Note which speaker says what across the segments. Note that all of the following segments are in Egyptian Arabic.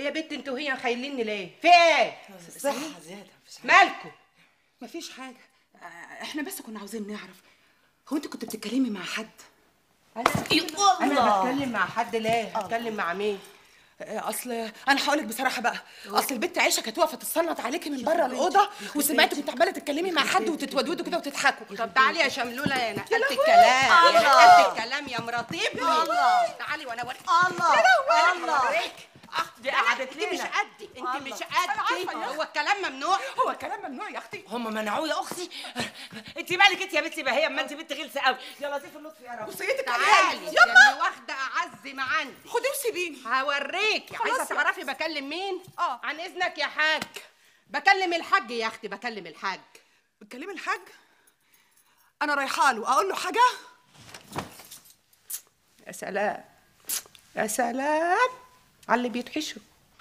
Speaker 1: يا بنت انتوا هي خايليني ليه في ايه
Speaker 2: صحة زيادة مفيش حاجة
Speaker 1: مالكم
Speaker 2: مفيش حاجة آه، احنا بس كنا عاوزين نعرف هو انت كنت بتتكلمي مع حد؟
Speaker 1: انا انا بتكلم مع حد ليه هتكلم مع مين
Speaker 2: آه، اصل انا هقول لك بصراحه بقى اصل البت عيشه كانت واقفه تتصنت عليكي من بره الاوضه وسمعتك كنت عماله تتكلمي مع حد وتتودودوا كده وتضحكوا
Speaker 1: طب تعالي يا شملوله يا نقلت الكلام يا نقلت الكلام يا مراتيب
Speaker 3: الله.
Speaker 1: تعالي وانا اوريك
Speaker 3: الله الله
Speaker 1: اوريك
Speaker 3: دي قعدت
Speaker 1: انت مش
Speaker 3: لنا.
Speaker 1: قدي انت
Speaker 3: الله.
Speaker 1: مش
Speaker 2: أنا عارفة
Speaker 1: قدي
Speaker 2: يا
Speaker 1: هو الكلام ممنوع
Speaker 2: هو الكلام ممنوع يا اختي
Speaker 3: هم منعوه يا اختي انت مالك انت يا بنتي بهيه اما انت بنت غلسه قوي يا لطيف اللطف يا رب
Speaker 2: وصيتك
Speaker 1: تعالي
Speaker 2: عليا
Speaker 1: يا اللي واخده اعز ما عندي
Speaker 2: خدي وسيبيني
Speaker 1: هوريكي
Speaker 2: خلاص
Speaker 1: عايزه
Speaker 2: يا
Speaker 1: تعرفي بكلم مين
Speaker 2: اه.
Speaker 1: عن اذنك يا حاج بكلم الحاج يا اختي بكلم الحاج
Speaker 2: بتكلمي الحاج انا رايحه له اقول له حاجه
Speaker 1: يا سلام يا سلام على اللي بيتحشوا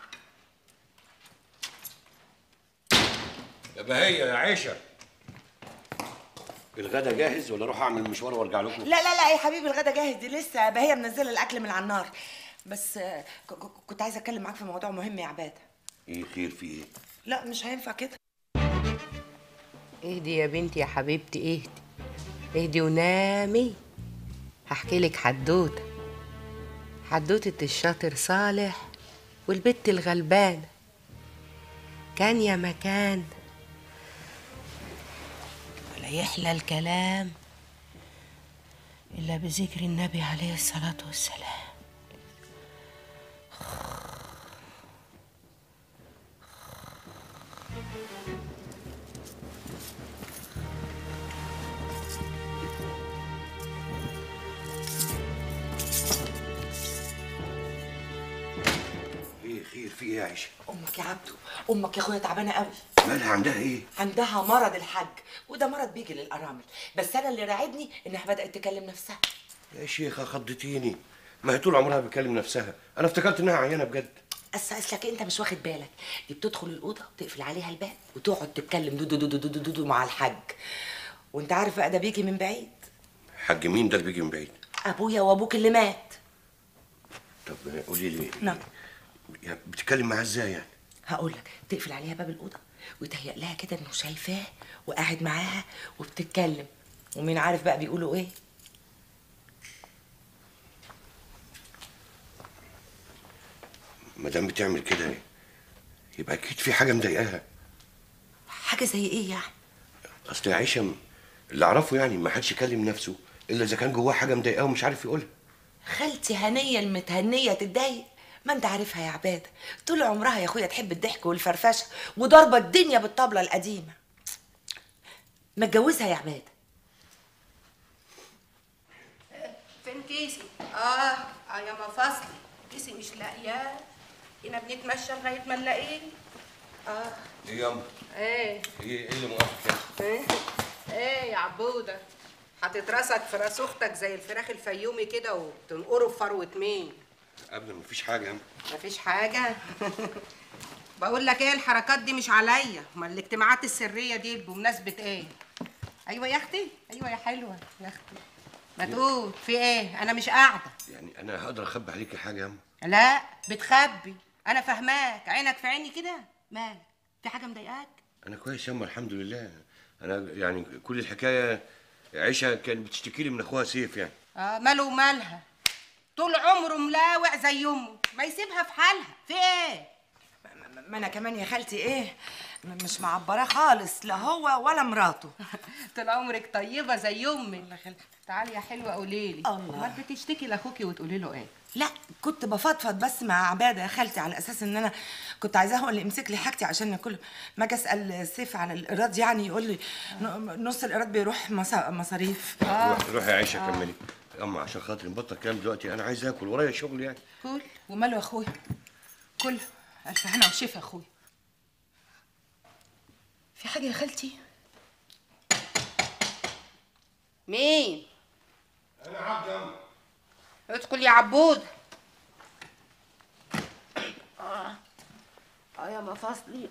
Speaker 4: يا بهية يا عيشة الغدا جاهز ولا اروح اعمل مشوار وارجع لكم؟
Speaker 3: لا لا لا يا حبيبي الغدا جاهز دي لسه بهيه منزله الاكل من على النار بس آه، ك- ك- كنت عايزه اتكلم معاك في موضوع مهم يا عباده
Speaker 4: ايه خير في ايه؟
Speaker 3: لا مش هينفع كده
Speaker 1: اهدي يا بنتي يا حبيبتي اهدي اهدي ونامي هحكي لك حدوته حدوتة الشاطر صالح والبت الغلبانة كان يا مكان ولا يحلى الكلام إلا بذكر النبي عليه الصلاة والسلام
Speaker 4: ايه خير في ايه يا عيشة؟
Speaker 3: امك يا عبدو امك يا اخويا تعبانه قوي
Speaker 4: مالها عندها ايه؟
Speaker 3: عندها مرض الحج وده مرض بيجي للارامل بس انا اللي راعدني انها بدات تكلم نفسها
Speaker 4: يا شيخة خضتيني ما هي طول عمرها بتكلم نفسها انا افتكرت انها عيانة بجد
Speaker 3: بس اصلك انت مش واخد بالك دي بتدخل الاوضه وتقفل عليها الباب وتقعد تتكلم دو دو دو دو دو دو, دو مع الحاج وانت عارف بقى ده بيجي من بعيد
Speaker 4: حاج مين ده اللي بيجي من بعيد؟
Speaker 3: ابويا وابوك اللي مات
Speaker 4: طب قولي لي
Speaker 3: نعم
Speaker 4: يعني بتتكلم معاه ازاي يعني؟
Speaker 3: هقول لك تقفل عليها باب الاوضه وتهيأ لها كده انه شايفاه وقاعد معاها وبتتكلم ومين عارف بقى بيقولوا ايه
Speaker 4: ما دام بتعمل كده يبقى اكيد في حاجة مضايقاها
Speaker 3: حاجه زي ايه يعني
Speaker 4: اصل يا عيشة م- اللي اعرفه يعني ما حدش يكلم نفسه الا اذا كان جواه حاجة مضايقاه ومش عارف يقولها
Speaker 3: خالتي هنيه المتهنيه تتضايق ما انت عارفها يا عباده طول عمرها يا اخويا تحب الضحك والفرفشه وضاربه الدنيا بالطبله القديمه ما تجوزها يا عباده
Speaker 1: فين كيسي؟ اه اه يا مفاصلي كيسي مش لاقياه هنا بنتمشى لغايه ما نلاقيه اه
Speaker 4: ايه يا
Speaker 1: ايه
Speaker 4: ايه ايه اللي موقفك يعني؟
Speaker 1: ايه ايه يا عبوده حاطط راسك في راس اختك زي الفراخ الفيومي كده وتنقره في فروه مين
Speaker 4: قبل ما فيش حاجة يا عم
Speaker 1: مفيش حاجه بقول لك ايه الحركات دي مش عليا امال الاجتماعات السريه دي بمناسبه ايه ايوه يا اختي ايوه يا حلوه يا اختي ما تقول في ايه انا مش قاعده
Speaker 4: يعني انا هقدر اخبي عليكي حاجة يا عم
Speaker 1: لا بتخبي انا فاهماك عينك في عيني كده مال في حاجه مضايقاك
Speaker 4: انا كويس ياما الحمد لله انا يعني كل الحكايه عيشه كانت بتشتكي لي من اخوها سيف يعني
Speaker 1: اه ماله ومالها طول عمره ملاوع زي امه ما يسيبها في حالها في ايه
Speaker 3: ما انا كمان يا خالتي ايه م- مش معبراه خالص لا هو ولا مراته
Speaker 1: طول عمرك طيبه زي امي تعالي يا حلوه قولي لي
Speaker 3: الله.
Speaker 1: امال بتشتكي لاخوكي وتقولي له ايه
Speaker 3: لا كنت بفضفض بس مع عباده يا خالتي على اساس ان انا كنت عايزاه هو اللي يمسك لي حاجتي عشان كل ما اجي اسال سيف على الايراد يعني يقول لي ن- نص الايراد بيروح مصا- مصاريف
Speaker 4: روح روحي يا عيشه كملي اما عشان خاطري نبطل كلام دلوقتي انا عايز اكل ورايا شغل يعني
Speaker 1: كل
Speaker 2: وماله يا اخويا كله الف هنا وشفا يا اخويا في حاجه يا خالتي
Speaker 1: مين
Speaker 4: انا عبد يا أم.
Speaker 1: ادخل يا عبود اه اه يا مفاصلي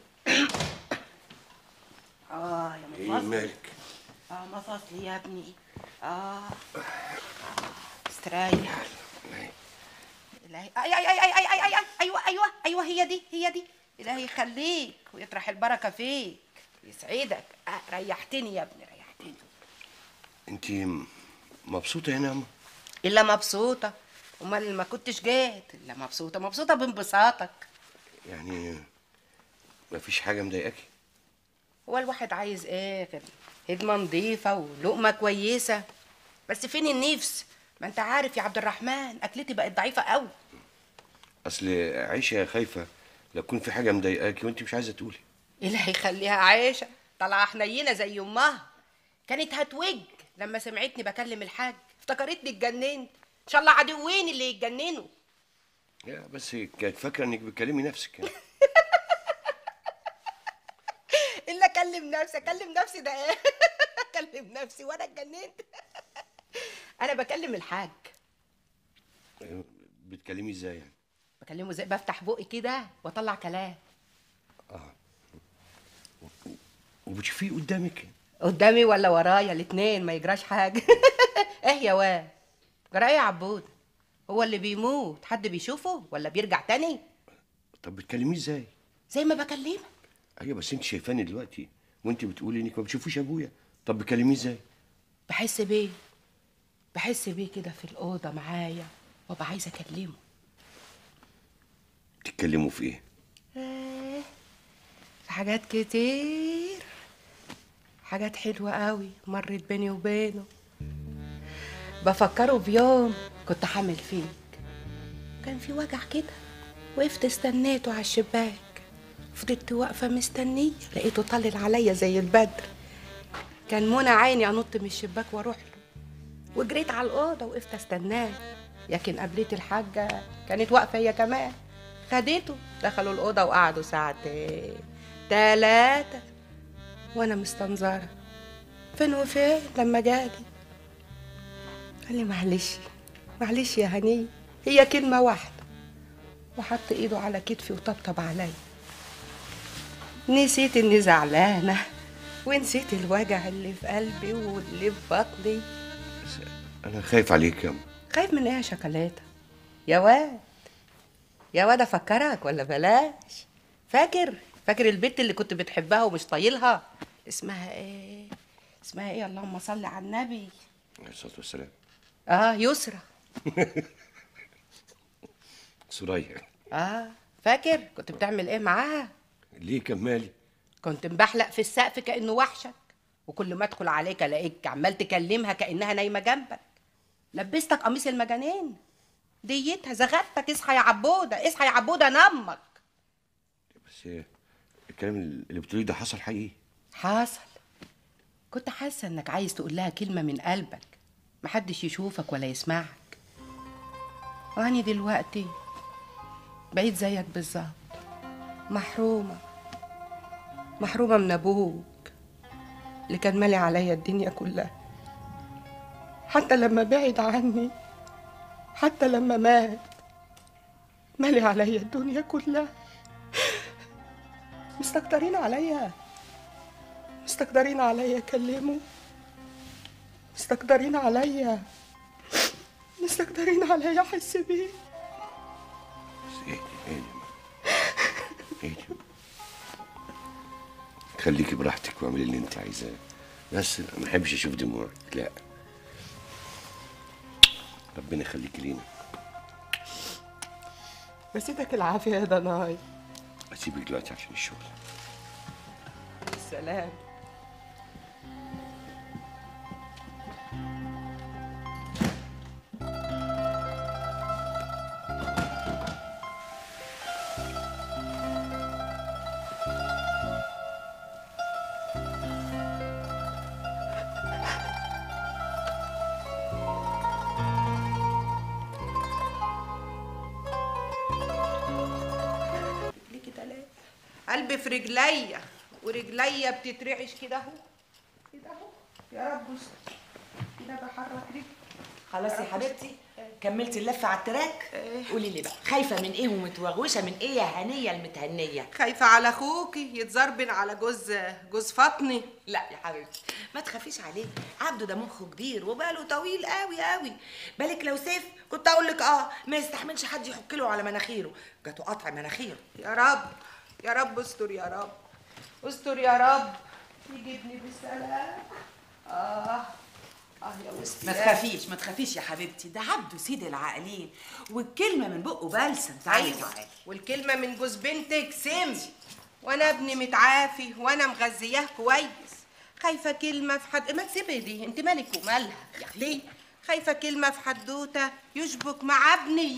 Speaker 1: اه يا
Speaker 4: ايه
Speaker 1: مفاصلي
Speaker 4: مالك
Speaker 1: اه مفاصلي يا ابني اه استريح إلهي أي أي أي أي أي أي أي أي أيوة أيوة أيوة هي دي هي دي إلهي يخليك ويطرح البركة فيك يسعدك آه ريحتني يا ابني ريحتني
Speaker 4: انت مبسوطه هنا يا أما؟
Speaker 1: إلا مبسوطة أمال ما كنتش جيت إلا مبسوطة مبسوطة بانبساطك
Speaker 4: يعني ما فيش حاجه مضايقاكي
Speaker 1: هو الواحد عايز ايه غير هدمة نظيفة ولقمة كويسة بس فين النفس ما انت عارف يا عبد الرحمن اكلتي بقت ضعيفة قوي
Speaker 4: اصل عيشه خايفه لو يكون في حاجه مضايقاكي وانت مش عايزه تقولي
Speaker 1: ايه اللي هيخليها عايشة طالعة حنينة زي امها كانت هتوج لما سمعتني بكلم الحاج افتكرتني اتجننت ان شاء الله عدوين اللي يتجننوا
Speaker 4: يا بس كانت فاكره انك بتكلمي نفسك يعني
Speaker 1: الا اكلم نفسي اكلم نفسي ده ايه اكلم نفسي وانا اتجننت انا بكلم الحاج
Speaker 4: بتكلمي ازاي يعني
Speaker 1: بكلمه زي بفتح بقي كده واطلع كلام
Speaker 4: وبتشوفيه قدامك
Speaker 1: قدامي ولا ورايا الاتنين ما يجراش حاجة ايه يا واد جرى ايه يا عبود هو اللي بيموت حد بيشوفه ولا بيرجع تاني
Speaker 4: طب بتكلميه ازاي
Speaker 1: زي ما بكلمك
Speaker 4: ايوه بس انت شايفاني دلوقتي وانت بتقولي انك ما بتشوفوش ابويا طب بتكلميه ازاي
Speaker 1: بحس بيه بحس بيه كده في الأوضة معايا وابقى عايزة أكلمه
Speaker 4: بتتكلموا في ايه
Speaker 1: إيه، في حاجات كتير حاجات حلوة قوي مرت بيني وبينه بفكره بيوم كنت حامل فيك كان في وجع كده وقفت استنيته على الشباك فضلت واقفة مستنية لقيته طلل عليا زي البدر كان منى عيني انط من الشباك واروح له وجريت على الاوضه وقفت استناه لكن قابلتي الحاجه كانت واقفه هي كمان خدته دخلوا الاوضه وقعدوا ساعتين تلاتة وانا مستنظره فين وفين لما جالي قال لي معلش معلش يا هني هي كلمه واحده وحط ايده على كتفي وطبطب عليا نسيت اني زعلانه ونسيت الوجع اللي في قلبي واللي في بطني
Speaker 4: بس انا خايف عليك يا أما.
Speaker 1: خايف من ايه يا شوكولاته يا واد يا واد افكرك ولا بلاش فاكر فاكر البنت اللي كنت بتحبها ومش طايلها اسمها ايه اسمها ايه اللهم صل على النبي
Speaker 4: عليه الصلاه والسلام
Speaker 1: اه يسرى
Speaker 4: سوريا
Speaker 1: اه فاكر كنت بتعمل ايه معاها
Speaker 4: ليه كمالي
Speaker 1: كنت مبحلق في السقف كانه وحشك وكل ما ادخل عليك الاقيك عمال تكلمها كانها نايمه جنبك لبستك قميص المجانين ديتها زغتك اصحى يا عبوده اصحى يا عبوده نمك
Speaker 4: بس الكلام اللي بتقوليه ده حصل حقيقي
Speaker 1: حصل كنت حاسه انك عايز تقول لها كلمه من قلبك محدش يشوفك ولا يسمعك واني دلوقتي بقيت زيك بالظبط محرومه محرومه من ابوك اللي كان مالي عليا الدنيا كلها حتى لما بعد عني حتى لما مات مالي عليا الدنيا كلها مستكترين عليا مستقدرين عليا كلموا مستقدرين عليا مستقدرين عليا احس بيه
Speaker 4: بس اهدي اهدي اهدي خليكي براحتك واعملي اللي انت عايزاه بس ما احبش اشوف دموعك لا ربنا يخليكي لينا
Speaker 1: نسيتك العافيه يا ضناي
Speaker 4: اسيبك دلوقتي عشان الشغل
Speaker 1: السلام ليه كده ليه؟ قلبي في رجليا ورجليا بتترعش كده اهو كده اهو يا رب استر كده بحرك رجلي
Speaker 3: خلاص يا حبيبتي كملتي اللفه على التراك قولي لي بقى خايفه من ايه ومتوغوشه من ايه يا هنيه المتهنيه
Speaker 1: خايفه على اخوكي يتزربن على جوز جوز فطني
Speaker 3: لا يا حبيبتي ما تخافيش عليه عبده ده مخه كبير وباله طويل قوي قوي بالك لو سيف كنت اقول لك اه ما يستحملش حد يحك له على مناخيره جاته قطع مناخيره
Speaker 1: يا رب يا رب استر يا رب استر يا رب يجيبني بالسلام اه اه يا وسطي
Speaker 2: ما تخافيش ما تخافيش يا حبيبتي ده عبده سيد العاقلين والكلمه من بقه بلسم تعالي
Speaker 1: ايوه
Speaker 2: تعالي
Speaker 1: والكلمه من جوز بنتك سم وانا ابني متعافي وانا مغذياه كويس خايفه كلمه في حد ما تسيبي دي انت مالك ومالها يا اختي خايفه كلمه في حدوته يشبك مع ابني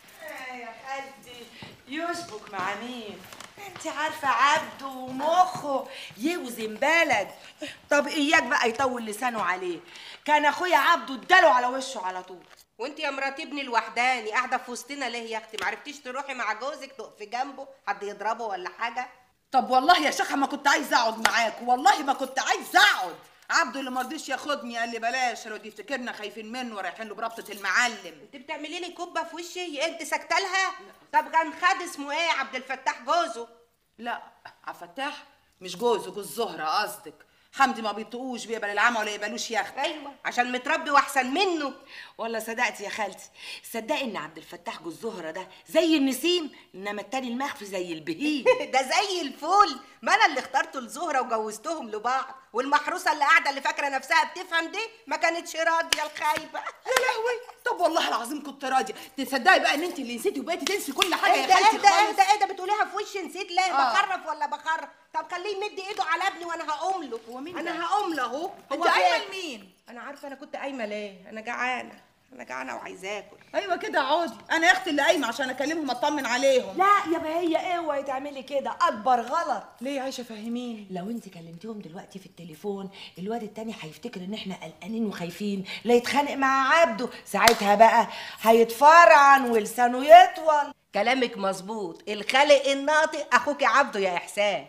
Speaker 3: يا خالتي يشبك مع مين انت عارفه عبده ومخه يوزن بلد طب اياك بقى يطول لسانه عليه كان اخويا عبده اداله على وشه على طول
Speaker 1: وانت يا مرات ابني الوحداني قاعده في وسطنا ليه يا اختي معرفتيش تروحي مع جوزك تقفي جنبه حد يضربه ولا حاجه
Speaker 2: طب والله يا شيخه ما كنت عايزه اقعد معاك والله ما كنت عايزه اقعد عبده اللي ما رضيش ياخدني قال لي بلاش لو دي يفتكرنا خايفين منه ورايحين له بربطه المعلم
Speaker 1: انت بتعملي لي كبه في وشي انت ساكته لها طب كان خد اسمه ايه عبد الفتاح جوزه
Speaker 2: لا عبد الفتاح مش جوزه جوز زهره قصدك حمدي ما بيطقوش بيقبل العمى ولا يقبلوش ياخد
Speaker 1: ايوه عشان متربي واحسن منه
Speaker 3: والله صدقتي يا خالتي صدقي ان عبد الفتاح جوز زهره ده زي النسيم انما التاني المخفي زي البهيم
Speaker 1: ده زي الفل ما انا اللي اخترته لزهره وجوزتهم لبعض والمحروسه اللي قاعده اللي فاكره نفسها بتفهم دي ما كانتش راضيه الخايبه
Speaker 2: يا لهوي طب والله العظيم كنت راضيه تصدقي بقى ان انت اللي نسيتي وبقيتي تنسي كل حاجه
Speaker 1: ايه
Speaker 2: يا
Speaker 1: ده
Speaker 2: خالتي
Speaker 1: ايه ده ايه
Speaker 2: خالص
Speaker 1: ده ايه ده بتقوليها في وشي نسيت ليه
Speaker 2: آه.
Speaker 1: بخرف ولا بخرف طب خليه يمد ايده على ابني وانا هقوم له
Speaker 2: هو مين
Speaker 1: انا
Speaker 2: ده؟
Speaker 1: هقوم له اهو
Speaker 2: انت
Speaker 1: هو
Speaker 2: قايمه
Speaker 1: فين؟
Speaker 2: لمين
Speaker 1: انا عارفه انا كنت قايمه ليه انا جعانه انا جعانه وعايزه اكل
Speaker 2: ايوه كده عادي انا يا اختي اللي قايمه عشان اكلمهم اطمن عليهم
Speaker 3: لا يا بهية اوعي تعملي كده اكبر غلط
Speaker 2: ليه يا عايشه فهميني
Speaker 3: لو انت كلمتيهم دلوقتي في التليفون الواد التاني هيفتكر ان احنا قلقانين وخايفين لا يتخانق مع عبده ساعتها بقى هيتفرعن ولسانه يطول
Speaker 1: كلامك مظبوط الخالق الناطق اخوك عبده يا احسان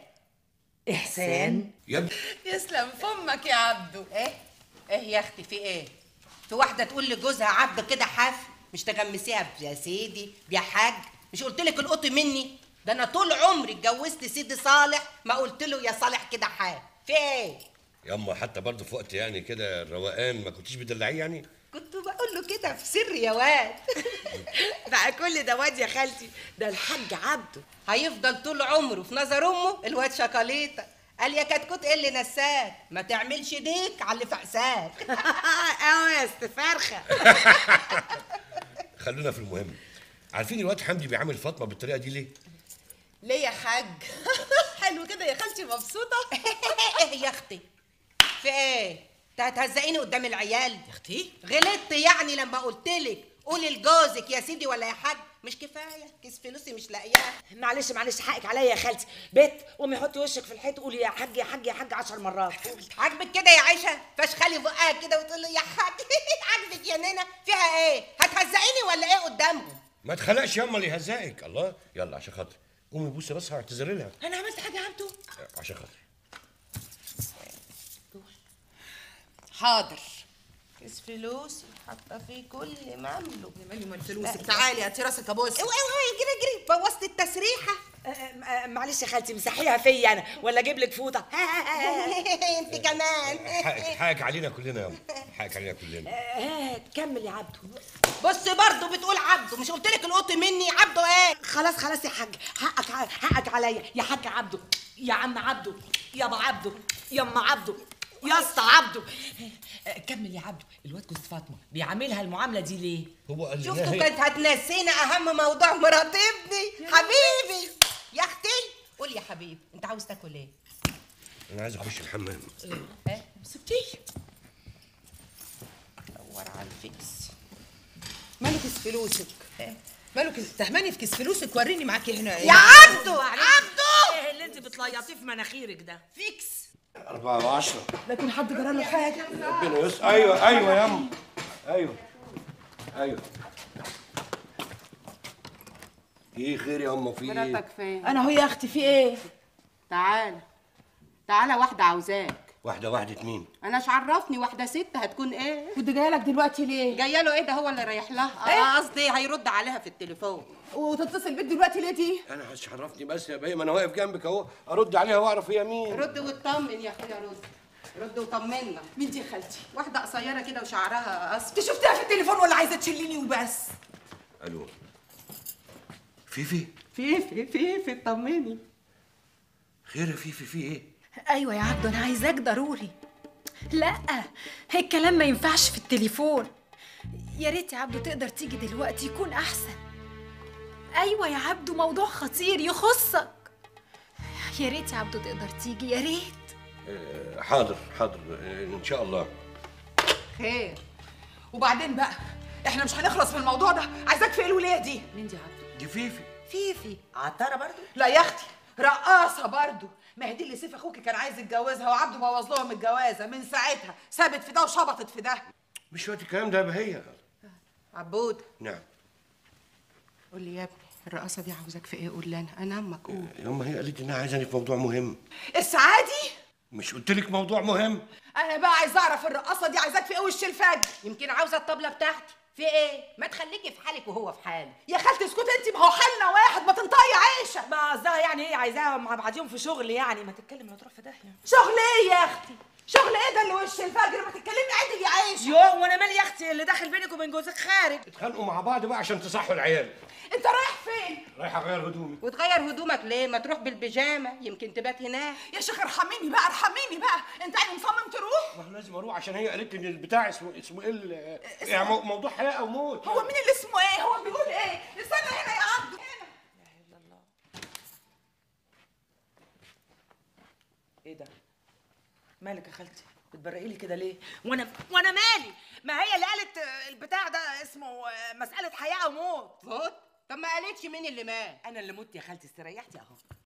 Speaker 3: احسان
Speaker 4: يا ابني
Speaker 2: يسلم فمك يا عبده
Speaker 1: ايه ايه يا اختي في ايه في واحده تقول لجوزها عبده كده حاف مش تغمسيها يا سيدي يا حاج مش قلت لك القط مني ده انا طول عمري اتجوزت سيدي صالح ما قلت له يا صالح كده حاف في ايه
Speaker 4: ياما حتى برضه في وقت يعني كده الروقان ما كنتيش بتدلعيه يعني
Speaker 1: كنت بقول له كده في سر يا واد
Speaker 3: بقى كل ده واد يا خالتي ده الحاج عبده
Speaker 1: هيفضل طول عمره في نظر امه الواد شوكوليته قال يا كتكوت ايه اللي نساك ما تعملش ديك على اللي في عساك
Speaker 3: اه يا استفرخه
Speaker 4: خلونا في المهم عارفين الواد حمدي بيعامل فاطمه بالطريقه دي ليه؟
Speaker 2: ليه يا حاج حلو كده يا خالتي مبسوطه
Speaker 1: ايه يا اختي في ايه انت هتهزقيني قدام العيال
Speaker 2: يا اختي
Speaker 1: غلطت يعني لما قلت لك قولي لجوزك يا سيدي ولا يا حاج مش كفايه كيس فلوسي مش لاقياه
Speaker 3: معلش معلش حقك عليا يا خالتي بيت قومي حطي وشك في الحيط قولي يا حاج يا حاج يا حاج عشر مرات
Speaker 1: عاجبك كده يا عيشه فاشخلي بقها كده وتقول له يا حاج عاجبك يا نينا فيها ايه هتهزقيني ولا ايه قدامهم
Speaker 4: ما تخلقش ياما اللي يهزقك الله يلا عشان خاطري قومي بوسي راسها واعتذري لها
Speaker 2: انا عملت حاجه يا عبده
Speaker 4: عشان خاطري
Speaker 2: حاضر
Speaker 1: كيس فلوسي حاطه فيه كل ما املك
Speaker 2: يا مالي مال فلوسك تعالي هاتي راسك ابوس
Speaker 1: اوعي اوعي اجري اجري بوظت التسريحه
Speaker 3: آه، آه، معلش يا خالتي مسحيها فيا انا ولا اجيب لك فوطه
Speaker 1: انت كمان
Speaker 4: حقك حقك علينا كلنا ياما حقك علينا كلنا
Speaker 3: آه، كمل يا عبده
Speaker 1: بص برضه بتقول عبده مش قلت لك القط مني عبده ايه
Speaker 3: خلاص خلاص يا حاج حقك ع- حقك عليا يا حاج عبده يا عم عبده يا ابو عبده يا ام عبده يا اسطى عبده آه، كمل يا عبده الواد جوز فاطمه بيعاملها المعامله دي ليه
Speaker 4: هو قال لي
Speaker 1: شفتوا
Speaker 4: هي-
Speaker 1: كانت هتنسينا اهم موضوع مرات ابني حبيبي يا اختي قول يا حبيبي انت عاوز تاكل ايه
Speaker 4: انا عايز اخش الحمام
Speaker 1: ايه
Speaker 2: سبتيه
Speaker 1: دور على الفيكس
Speaker 2: ماله كيس فلوسك ماله كيس تهمني في كيس فلوسك وريني معاكي هنا ايه
Speaker 1: يا عبده عبده
Speaker 3: ايه اللي انت بتليطيه في مناخيرك ده
Speaker 1: فيكس
Speaker 4: أربعة وعشرة
Speaker 2: لكن حد جرى له حاجه
Speaker 4: ربنا يستر أيوه أيوه يا أم أيوه أيوه إيه خير يا أم في إيه؟
Speaker 1: فين
Speaker 2: انا هو يا اختي في ايه
Speaker 1: تعالى تعالى واحده عاوزاك
Speaker 4: واحده واحده مين
Speaker 1: انا مش عرفني واحده ست هتكون ايه
Speaker 2: ودي جايه لك دلوقتي ليه
Speaker 1: جايه له ايه ده هو اللي رايح لها اه قصدي هيرد عليها في التليفون
Speaker 2: وتتصل بيك دلوقتي ليه دي
Speaker 4: انا مش عرفني بس يا بيه ما انا واقف جنبك اهو ارد عليها واعرف هي مين
Speaker 1: رد واطمن يا اخويا رد رد وطمنا
Speaker 2: مين دي يا خالتي
Speaker 1: واحده قصيره كده وشعرها اصفر
Speaker 2: انت شفتها في التليفون ولا عايزه تشليني وبس
Speaker 4: الو فيفي
Speaker 1: في في في في طمني
Speaker 4: خير يا فيفي في ايه
Speaker 5: ايوه يا عبدو انا عايزاك ضروري لا الكلام ما ينفعش في التليفون يا ريت يا عبدو تقدر تيجي دلوقتي يكون احسن ايوه يا عبدو موضوع خطير يخصك يا ريت يا عبدو تقدر تيجي يا ريت
Speaker 4: آه، حاضر حاضر آه، ان شاء الله
Speaker 2: خير وبعدين بقى احنا مش هنخلص من الموضوع ده عايزاك في ايه الولايه دي
Speaker 3: مين دي عبده
Speaker 4: دي فيفي
Speaker 3: فيفي عطاره برضو
Speaker 2: لا يا اختي رقاصه برضو ما هي دي اللي سيف اخوكي كان عايز يتجوزها وعبده بوظ لهم الجوازه من ساعتها سابت في ده وشبطت في ده
Speaker 4: مش وقت الكلام ده يا بهية
Speaker 1: عبود
Speaker 4: نعم
Speaker 1: قول لي يا ابني الرقاصه دي عاوزاك في ايه قول لي انا انا امك قول
Speaker 4: يوم هي قالت انها عايزاني في موضوع مهم
Speaker 2: السعادي
Speaker 4: مش قلت لك موضوع مهم
Speaker 2: انا بقى عايزه اعرف الرقاصه دي عايزاك في ايه وش الفجر
Speaker 1: يمكن عاوزه الطبله بتاعتي في ايه ما تخليكي في حالك وهو في حاله
Speaker 2: يا خالتي اسكتي انت ما هو حالنا واحد ما تنطقي عيشه
Speaker 3: ما قصدها يعني ايه عايزاها مع بعضيهم في شغل يعني ما تتكلم لا تروح في داهيه
Speaker 2: شغل ايه يا اختي شغل ايه ده اللي وش الفجر ما تتكلمي عدل يا عيشه
Speaker 3: يو وانا مالي يا اختي اللي داخل بينك وبين جوزك خارج
Speaker 4: اتخانقوا مع بعض بقى عشان تصحوا العيال
Speaker 2: انت رايح فين
Speaker 4: رايح اغير هدومي
Speaker 1: وتغير هدومك ليه ما تروح بالبيجامه يمكن تبات هناك
Speaker 2: يا شيخ ارحميني بقى ارحميني بقى انت يعني مصمم تروح
Speaker 4: ما هو لازم اروح عشان هي قالت لي ان البتاع اسمه اسمه ايه ال- يعني مو- موضوع حياه او موت
Speaker 2: هو مين اللي اسمه ايه هو بيقول ايه استنى هنا يا عبده هنا
Speaker 3: ايه ده مالك يا خالتي بتبرقي لي كده ليه وانا وانا مالي ما هي اللي قالت آه، البتاع ده اسمه آه، مساله حياه او موت
Speaker 1: موت طب ما قالتش مين اللي مات
Speaker 3: انا اللي مت يا خالتي استريحتي اهو